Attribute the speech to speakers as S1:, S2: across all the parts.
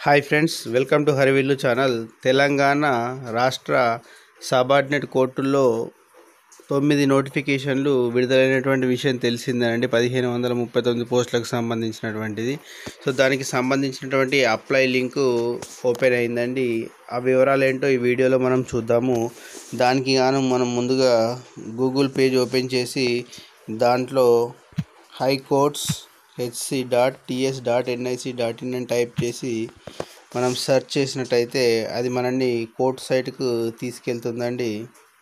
S1: hi friends welcome to Harivillu channel Telangana రాష్ట్ర subordinate కోర్టుల్లో తొమ్మిది నోటిఫికేషన్లు విడుదలైనటువంటి విషయం తెలిసిందేనండి పదిహేను వందల ముప్పై తొమ్మిది పోస్టులకు సంబంధించినటువంటిది సో దానికి సంబంధించినటువంటి అప్లై లింకు ఓపెన్ అయిందండి ఆ వివరాలు ఏంటో ఈ వీడియోలో మనం చూద్దాము దానికి గాను మనం ముందుగా గూగుల్ పేజ్ ఓపెన్ చేసి దాంట్లో high courts HC dot TS dot NIC dot in అని టైప్ చేసి మనం సెర్చ్ చేసినట్టయితే అది మనల్ని కోర్టు సైట్కు తీసుకెళ్తుందండి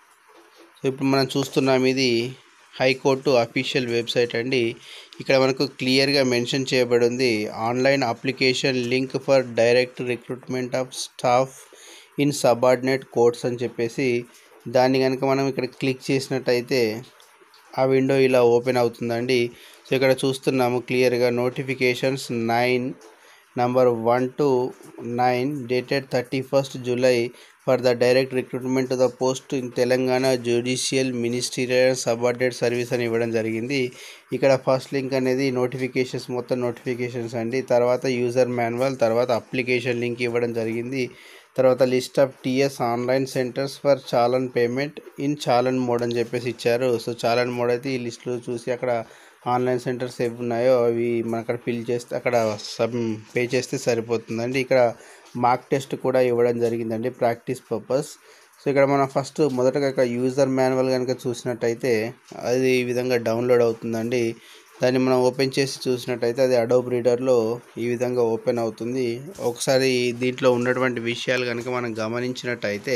S1: సో ఇప్పుడు మనం చూస్తున్నాం ఇది హైకోర్టు అఫీషియల్ వెబ్సైట్ అండి ఇక్కడ మనకు క్లియర్గా మెన్షన్ చేయబడి ఉంది online application link for direct recruitment of staff in subordinate courts అని చెప్పేసి దాన్ని కనుక మనం ఇక్కడ క్లిక్ చేసినట్టయితే ఆ విండో ఇలా ఓపెన్ అవుతుందండి సో ఇక్కడ చూస్తున్నాము క్లియర్గా notifications nine number one two nine dated thirty first July for the direct recruitment to the post in Telangana judicial ministerial subordinate service అని ఇవ్వడం జరిగింది ఇక్కడ ఫస్ట్ లింక్ అనేది నోటిఫికేషన్స్ మొత్తం నోటిఫికేషన్స్ అండి తర్వాత యూజర్ మాన్యువల్ తర్వాత అప్లికేషన్ లింక్ ఇవ్వడం జరిగింది తర్వాత list of TS online centres for challan payment in challan mode అని చెప్పేసి ఇచ్చారు సో చాలన్ మోడ్ అయితే ఈ లిస్టులో చూసి అక్కడ ఆన్లైన్ సెంటర్స్ ఏవి ఉన్నాయో అవి మనం అక్కడ ఫిల్ చేస్తే అక్కడ సబ్ పే చేస్తే సరిపోతుందండి ఇక్కడ మార్క్ టెస్ట్ కూడా ఇవ్వడం జరిగిందండి ప్రాక్టీస్ పర్పస్ సో ఇక్కడ మనం ఫస్ట్ మొదటగా ఇక్కడ యూజర్ మాన్యువల్ కనుక చూసినట్టయితే అది ఈ విధంగా డౌన్లోడ్ అవుతుందండి దాన్ని మనం ఓపెన్ చేసి చూసినట్టయితే అది అడోబ్ రీడర్లో ఈ విధంగా ఓపెన్ అవుతుంది ఒకసారి దీంట్లో ఉన్నటువంటి విషయాలు కనుక మనం గమనించినట్టయితే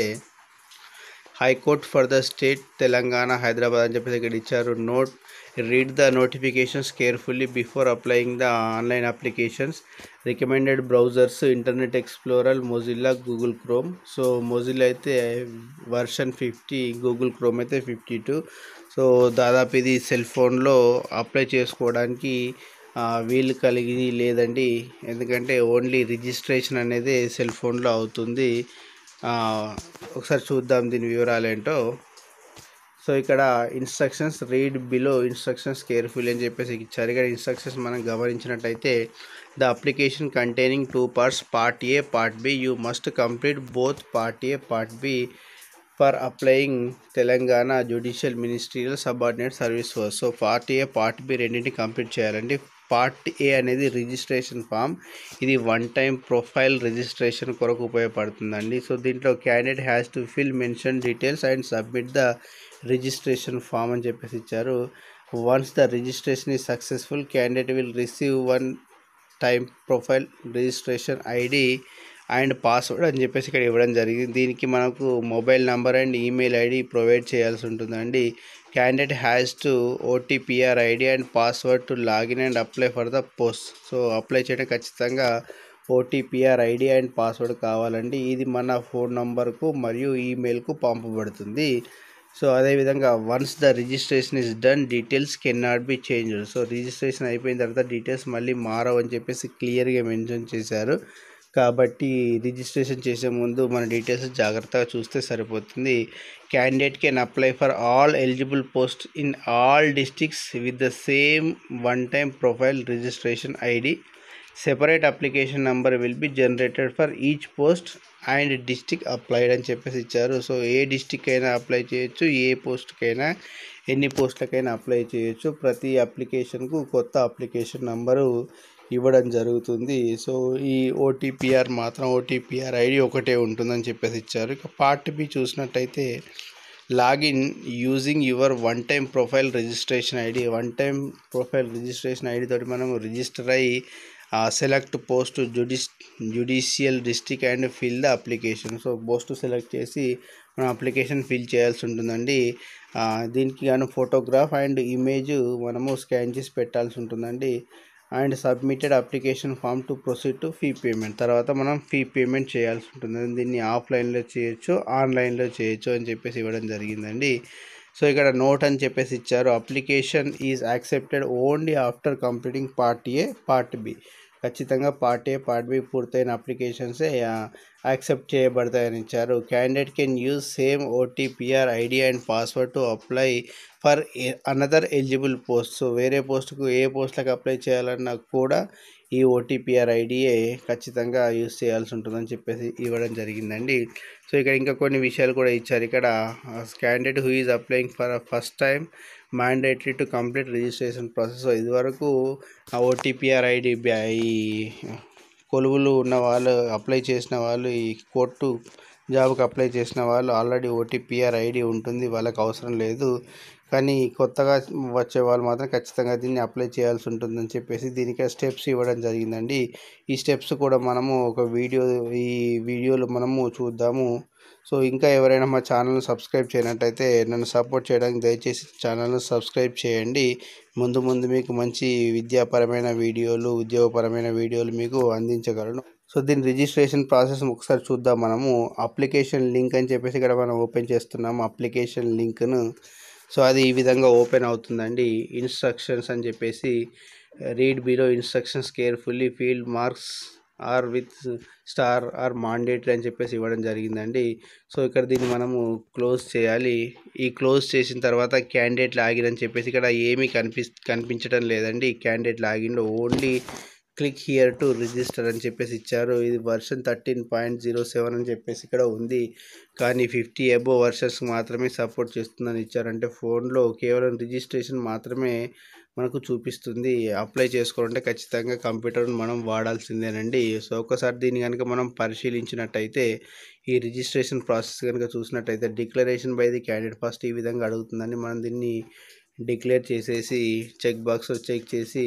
S1: high court for the state Telangana Hyderabad అని చెప్పేసి ఇక్కడ ఇచ్చారు note read the notifications carefully before applying the online applications recommended browsers Internet Explorer Mozilla Google Chrome so Mozilla అయితే వర్షన్ ఫిఫ్టీ గూగుల్ క్రోమ్ అయితే ఫిఫ్టీ టూ సో దాదాపు ఇది సెల్ ఫోన్లో apply చేసుకోవడానికి వీలు కలిగి లేదండి ఎందుకంటే ఓన్లీ రిజిస్ట్రేషన్ అనేది సెల్ ఫోన్లో అవుతుంది ఒకసారి చూద్దాం దీని వివరాలు ఏంటో సో ఇక్కడ instructions read below instructions careful అని చెప్పేసి ఇచ్చారు ఇక్కడ ఇన్స్ట్రక్షన్స్ మనం గమనించినట్టయితే the application containing two parts part A part B you must complete both part A part B for applying Telangana judicial ministerial subordinate service force so part A part B రెండింటిని complete చేయాలండి part A అనేది registration form ఇది one time profile registration కొరకు ఉపయోగపడుతుందండి so దీంట్లో candidate has to fill mention details and submit the registration form అని చెప్పేసి ఇచ్చారు once the registration is successful candidate will receive one time profile registration ID and password అని చెప్పేసి ఇక్కడ ఇవ్వడం జరిగింది దీనికి మనకు mobile number and email ID provide చేయాల్సి ఉంటుందండి candidate has to OTPR ID and password to login and apply for the post so apply చేయడం ఖచ్చితంగా ఓటీపీఆర్ ఐడి అండ్ పాస్వర్డ్ కావాలండి ఇది మన ఫోన్ నంబర్కు మరియు ఈమెయిల్కు పంపబడుతుంది సో అదేవిధంగా once the registration is done details can not be changed so registration అయిపోయిన తర్వాత డీటెయిల్స్ మళ్ళీ మారవు అని చెప్పేసి క్లియర్గా మెన్షన్ చేశారు కాబట్టి రిజిస్ట్రేషన్ చేసే ముందు మన డీటెయిల్స్ జాగ్రత్తగా చూస్తే సరిపోతుంది candidate can apply for all eligible post in all districts with the same one time profile registration ID separate application number will be generated for each post and district applied అని చెప్పేసి ఇచ్చారు so ఏ district అయినా apply చేయొచ్చు ఏ పోస్ట్కైనా ఎన్ని పోస్టులకైనా apply చేయొచ్చు ప్రతి అప్లికేషన్కు కొత్త అప్లికేషన్ నంబరు ఇవ్వడం జరుగుతుంది సో ఈ ఓటీపీఆర్ మాత్రం ఓటీపీఆర్ ఐడి ఒకటే ఉంటుందని చెప్పేసి ఇచ్చారు ఇక పార్ట్ బి చూసినట్టయితే login using your one time profile registration ID one time profile registration ID తోటి మనం రిజిస్టర్ అయ్యి సెలెక్ట్ పోస్ట్ జుడిస్ judicial district and fill the application so post select చేసి మనం అప్లికేషన్ ఫిల్ చేయాల్సి ఉంటుందండి దీనికి గాను ఫోటోగ్రాఫ్ అండ్ ఇమేజ్ మనము స్కాన్ చేసి పెట్టాల్సి ఉంటుందండి and submitted application form to proceed to fee payment తర్వాత మనం ఫీ పేమెంట్ చేయాల్సి ఉంటుంది దీన్ని ఆఫ్లైన్లో చేయొచ్చు ఆన్లైన్లో చేయొచ్చు అని చెప్పేసి ఇవ్వడం జరిగిందండి సో ఇక్కడ నోట్ అని చెప్పేసి ఇచ్చారు application is accepted only after completing part A part B ఖచ్చితంగా పార్ట్ ఏ పార్ట్ బి పూర్తయిన అప్లికేషన్సే యాక్సెప్ట్ చేయబడతాయని ఇచ్చారు candidate can use same OTPR ID and password to apply for another eligible post so వేరే పోస్ట్కు ఏ పోస్ట్లకు అప్లై చేయాలన్నా కూడా ఈ ఓటీపీఆర్ ఐడియే ఖచ్చితంగా యూస్ చేయాల్సి ఉంటుందని చెప్పేసి ఇవ్వడం జరిగిందండి సో ఇక్కడ ఇంకా కొన్ని విషయాలు కూడా ఇచ్చారు ఇక్కడ candidate who is applying for first time mandatory to complete registration process so ఇదివరకు ఆ ఓటీపీఆర్ ఐడి ఈ కొలువులు ఉన్న వాళ్ళు అప్లై చేసిన వాళ్ళు ఈ కోర్టు జాబ్కి అప్లై చేసిన వాళ్ళు ఆల్రెడీ ఓటీపీఆర్ ఐడి ఉంటుంది వాళ్ళకి అవసరం లేదు కానీ కొత్తగా వచ్చే వాళ్ళు మాత్రం ఖచ్చితంగా దీన్ని అప్లై చేయాల్సి ఉంటుందని చెప్పేసి దీనికి స్టెప్స్ ఇవ్వడం జరిగిందండి ఈ స్టెప్స్ కూడా మనము ఒక వీడియో ఈ వీడియోలో మనము చూద్దాము సో ఇంకా ఎవరైనా మా ఛానల్ని సబ్స్క్రైబ్ చేయనట్టయితే నన్ను సపోర్ట్ చేయడానికి దయచేసి ఛానల్ను సబ్స్క్రైబ్ చేయండి ముందు ముందు మీకు మంచి విద్యాపరమైన వీడియోలు ఉద్యోగపరమైన వీడియోలు మీకు అందించగలను సో దీని రిజిస్ట్రేషన్ ప్రాసెస్ ఒకసారి చూద్దాం మనము అప్లికేషన్ లింక్ అని చెప్పేసి ఇక్కడ మనం ఓపెన్ చేస్తున్నాము అప్లికేషన్ లింక్ను సో అది ఈ విధంగా ఓపెన్ అవుతుందండి ఇన్స్ట్రక్షన్స్ అని చెప్పేసి read below instructions carefully field marks are with star are mandatory అని చెప్పేసి ఇవ్వడం జరిగిందండి సో ఇక్కడ దీన్ని మనము క్లోజ్ చేయాలి ఈ క్లోజ్ చేసిన తర్వాత క్యాండిడేట్ లాగిన్ అని చెప్పేసి ఇక్కడ ఏమీ కనిపి కనిపించడం లేదండి క్యాండిడేట్ లాగిన్లో only click here to register అని చెప్పేసి ఇచ్చారు ఇది version thirteen point zero seven అని చెప్పేసి ఇక్కడ ఉంది కానీ ఫిఫ్టీ అబో వర్షన్స్ మాత్రమే సపోర్ట్ చేస్తుందని ఇచ్చారంటే ఫోన్లో కేవలం రిజిస్ట్రేషన్ మాత్రమే మనకు చూపిస్తుంది అప్లై చేసుకోవాలంటే ఖచ్చితంగా కంప్యూటర్ని మనం వాడాల్సిందేనండి సో ఒకసారి దీన్ని కనుక మనం పరిశీలించినట్టయితే ఈ రిజిస్ట్రేషన్ ప్రాసెస్ కనుక చూసినట్టయితే declaration by the candidate first ఈ విధంగా అడుగుతుందని మనం దీన్ని డిక్లేర్ చేసేసి చెక్ బాక్స్ చెక్ చేసి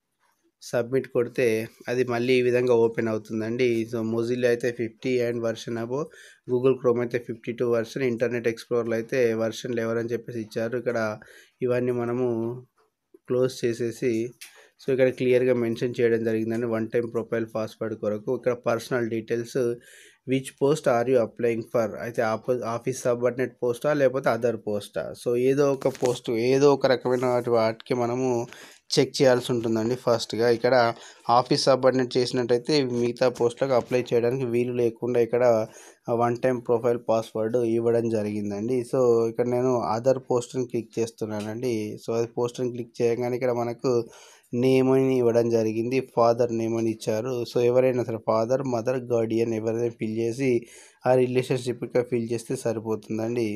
S1: సబ్మిట్ కొడితే అది మళ్ళీ ఈ విధంగా ఓపెన్ అవుతుందండి సో మొజిల్లో అయితే fifty and version above Google Chrome అయితే ఫిఫ్టీ టూ వర్షన్ ఇంటర్నెట్ ఎక్స్ప్లోర్లో అయితే వర్షన్ లెవెన్ అని చెప్పేసి ఇచ్చారు ఇక్కడ ఇవన్నీ మనము క్లోజ్ చేసేసి సో ఇక్కడ క్లియర్గా మెన్షన్ చేయడం జరిగిందండి వన్ టైం ప్రొఫైల్ పాస్వర్డ్ కొరకు ఇక్కడ personal details which post are you applying for అయితే ఆపో ఆఫీస్ సబార్డినేట్ పోస్టా లేకపోతే అదర్ పోస్టా సో ఏదో ఒక పోస్ట్ ఏదో ఒక రకమైన వాటి వాటికి మనము చెక్ చేయాల్సి ఉంటుందండి ఫస్ట్గా ఇక్కడ ఆఫీస్ సబార్డినేట్ చేసినట్టయితే మిగతా పోస్టులకు అప్లై చేయడానికి వీలు లేకుండా ఇక్కడ వన్ టైం ప్రొఫైల్ పాస్వర్డ్ ఇవ్వడం జరిగిందండి సో ఇక్కడ నేను అదర్ పోస్ట్ని క్లిక్ చేస్తున్నానండి సో అది పోస్ట్ని క్లిక్ చేయగానే ఇక్కడ మనకు నేమ్ అని ఇవ్వడం జరిగింది ఫాదర్ నేమ్ అని ఇచ్చారు సో ఎవరైనా సరే ఫాదర్ మదర్ గార్డియన్ ఎవరైనా ఫిల్ చేసి ఆ రిలేషన్షిప్ ఇక్కడ ఫిల్ చేస్తే సరిపోతుందండి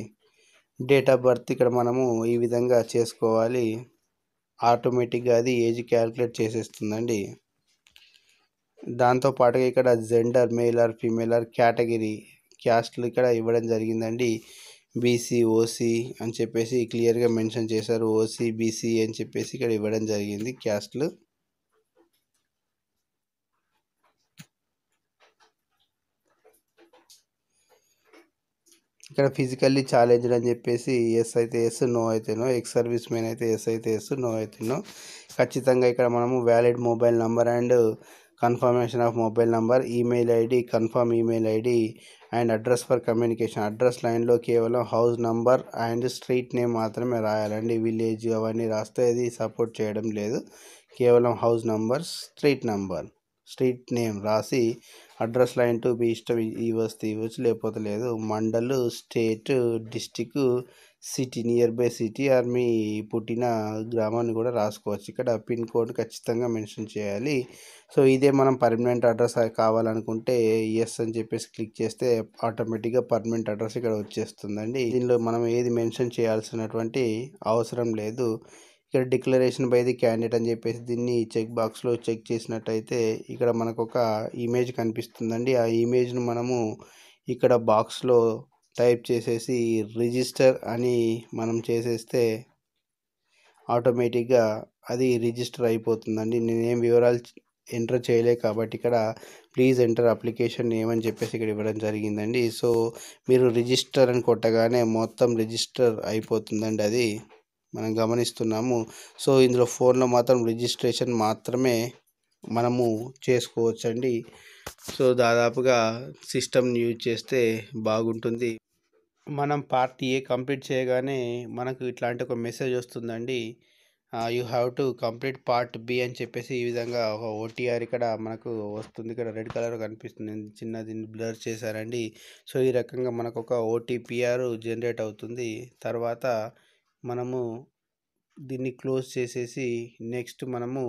S1: డేట్ ఆఫ్ బర్త్ ఇక్కడ మనము ఈ విధంగా చేసుకోవాలి ఆటోమేటిక్గా అది ఏజ్ క్యాలిక్యులేట్ చేసేస్తుందండి దాంతో పాటుగా ఇక్కడ gender male or female or category క్యాస్ట్లు ఇక్కడ ఇవ్వడం జరిగిందండి బీసీ ఓసీ అని చెప్పేసి క్లియర్గా మెన్షన్ చేశారు ఓసీ బీసీ అని చెప్పేసి ఇక్కడ ఇవ్వడం జరిగింది క్యాస్ట్లు ఇక్కడ ఫిజికల్లీ ఛాలెంజ్డ్ అని చెప్పేసి ఎస్ అయితే ఎస్ నో అయితే నో ఎక్స్ సర్వీస్ మెన్ అయితే ఎస్ అయితే ఎస్ నో అయితే నో ఖచ్చితంగా ఇక్కడ మనము valid mobile number and confirmation of mobile number email ID confirm email ID and address for communication address లైన్లో కేవలం house number and street name మాత్రమే రాయాలండి విలేజ్ అవన్నీ రాస్తే అది సపోర్ట్ చేయడం లేదు కేవలం house number street number street name రాసి అడ్రస్ లైన్ టు మీ ఇష్టం ఈ వస్తే ఇవ్వచ్చు లేకపోతే లేదు mandal state district city near by city or మీ పుట్టిన గ్రామాన్ని కూడా రాసుకోవచ్చు ఇక్కడ పిన్ కోడ్ ఖచ్చితంగా మెన్షన్ చేయాలి సో ఇదే మనం పర్మనెంట్ అడ్రస్ కావాలనుకుంటే ఎస్ అని చెప్పేసి క్లిక్ చేస్తే ఆటోమేటిక్గా పర్మనెంట్ అడ్రస్ ఇక్కడ వచ్చేస్తుందండి దీనిలో మనం ఏది మెన్షన్ చేయాల్సినటువంటి అవసరం లేదు ఇక్కడ డిక్లరేషన్ బై ది క్యాండిడేట్ అని చెప్పేసి దీన్ని చెక్ బాక్స్లో చెక్ చేసినట్టయితే ఇక్కడ మనకు ఒక ఇమేజ్ కనిపిస్తుందండి ఆ ఇమేజ్ను మనము ఇక్కడ బాక్స్లో టైప్ చేసేసి రిజిస్టర్ అని మనం చేసేస్తే ఆటోమేటిక్గా అది రిజిస్టర్ అయిపోతుందండి నేనేం వివరాలు ఎంటర్ చేయలే కాబట్టి ఇక్కడ ప్లీజ్ ఎంటర్ అప్లికేషన్ ఏమని చెప్పేసి ఇక్కడ ఇవ్వడం జరిగిందండి సో మీరు రిజిస్టర్ అని కొట్టగానే మొత్తం రిజిస్టర్ అయిపోతుందండి అది మనం గమనిస్తున్నాము సో ఇందులో ఫోన్లో మాత్రం రిజిస్ట్రేషన్ మాత్రమే మనము చేసుకోవచ్చండి సో దాదాపుగా సిస్టమ్ని యూజ్ చేస్తే బాగుంటుంది మనం పార్ట్ ఏ కంప్లీట్ చేయగానే మనకు ఇట్లాంటి ఒక మెసేజ్ వస్తుందండి you have to complete part B అని చెప్పేసి ఈ విధంగా ఒక ఓటీఆర్ ఇక్కడ మనకు వస్తుంది ఇక్కడ రెడ్ కలర్ కనిపిస్తుంది చిన్న దీన్ని బ్లర్ చేశారండి సో ఈ రకంగా మనకు ఒక ఓటీపీఆర్ జనరేట్ అవుతుంది తర్వాత మనము దీన్ని క్లోజ్ చేసేసి నెక్స్ట్ మనము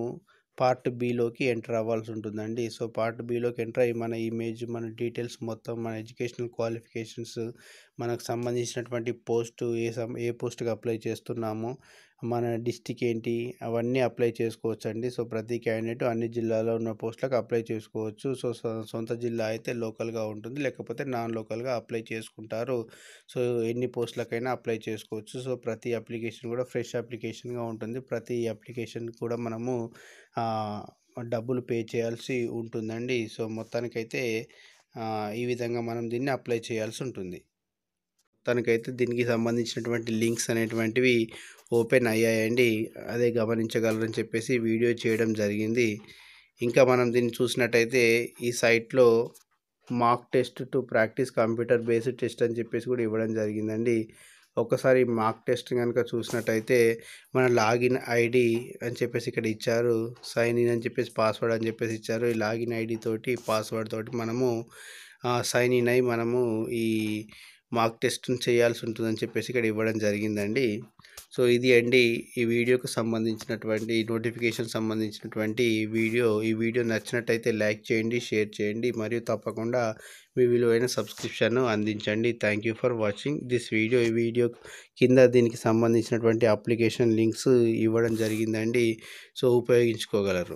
S1: పార్ట్ బిలోకి ఎంటర్ అవ్వాల్సి ఉంటుందండి సో పార్ట్ బిలోకి ఎంటర్ అయ్యి మన ఇమేజ్ మన డీటెయిల్స్ మొత్తం మన ఎడ్యుకేషనల్ క్వాలిఫికేషన్స్ మనకు సంబంధించినటువంటి పోస్ట్ ఏ సం ఏ పోస్ట్కి అప్లై చేస్తున్నామో మన డిస్టిక్ ఏంటి అవన్నీ అప్లై చేసుకోవచ్చు అండి సో ప్రతి క్యాండిడేట్ అన్ని జిల్లాలో ఉన్న పోస్టులకు అప్లై చేసుకోవచ్చు సో సొ- సొంత జిల్లా అయితే లోకల్గా ఉంటుంది లేకపోతే నాన్ లోకల్గా అప్లై చేసుకుంటారు సో ఎన్ని పోస్టులకైనా అప్లై చేసుకోవచ్చు సో ప్రతి అప్లికేషన్ కూడా ఫ్రెష్ అప్లికేషన్గా ఉంటుంది ప్రతి అప్లికేషన్ కూడా మనము ఆ, డబ్బులు పే చేయాల్సి ఉంటుందండి సో మొత్తానికైతే ఆ, ఈ విధంగా మనం దీన్ని అప్లై చేయాల్సి ఉంటుంది మొత్తానికైతే దీనికి సంబంధించినటువంటి లింక్స్ అనేటువంటివి ఓపెన్ అయ్యాయండి అదే గమనించగలరని చెప్పేసి వీడియో చేయడం జరిగింది ఇంకా మనం దీన్ని చూసినట్టయితే ఈ సైట్లో mock test to practice computer based test అని చెప్పేసి కూడా ఇవ్వడం జరిగిందండి ఒకసారి మాక్ టెస్ట్ కనుక చూసినట్టయితే మన లాగిన్ ఐడి అని చెప్పేసి ఇక్కడ ఇచ్చారు సైన్ ఇన్ అని చెప్పేసి పాస్వర్డ్ అని చెప్పేసి ఇచ్చారు ఈ లాగిన్ ఐడి తోటి పాస్వర్డ్ తోటి మనము సైన్ ఇన్ అయి మనము ఈ మాక్ టెస్ట్ని చేయాల్సి ఉంటుందని చెప్పేసి ఇక్కడ ఇవ్వడం జరిగిందండి సో ఇది అండి ఈ వీడియోకు సంబంధించినటువంటి నోటిఫికేషన్ సంబంధించినటువంటి వీడియో ఈ వీడియో నచ్చినట్టయితే లైక్ చేయండి షేర్ చేయండి మరియు తప్పకుండా మీ విలువైన సబ్స్క్రిప్షన్ అందించండి thank you for watching this video ఈ వీడియో కింద దీనికి సంబంధించినటువంటి అప్లికేషన్ లింక్స్ ఇవ్వడం జరిగిందండి సో ఉపయోగించుకోగలరు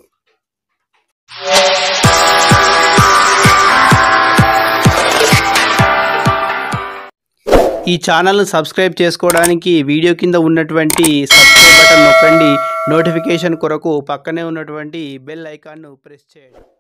S1: ఈ ఛానల్ను సబ్స్క్రైబ్ చేసుకోవడానికి వీడియో కింద ఉన్నటువంటి సబ్స్క్రైబ్ బటన్ నొక్కండి నోటిఫికేషన్ కొరకు పక్కనే ఉన్నటువంటి బెల్ ఐకాన్ను ప్రెస్ చేయండి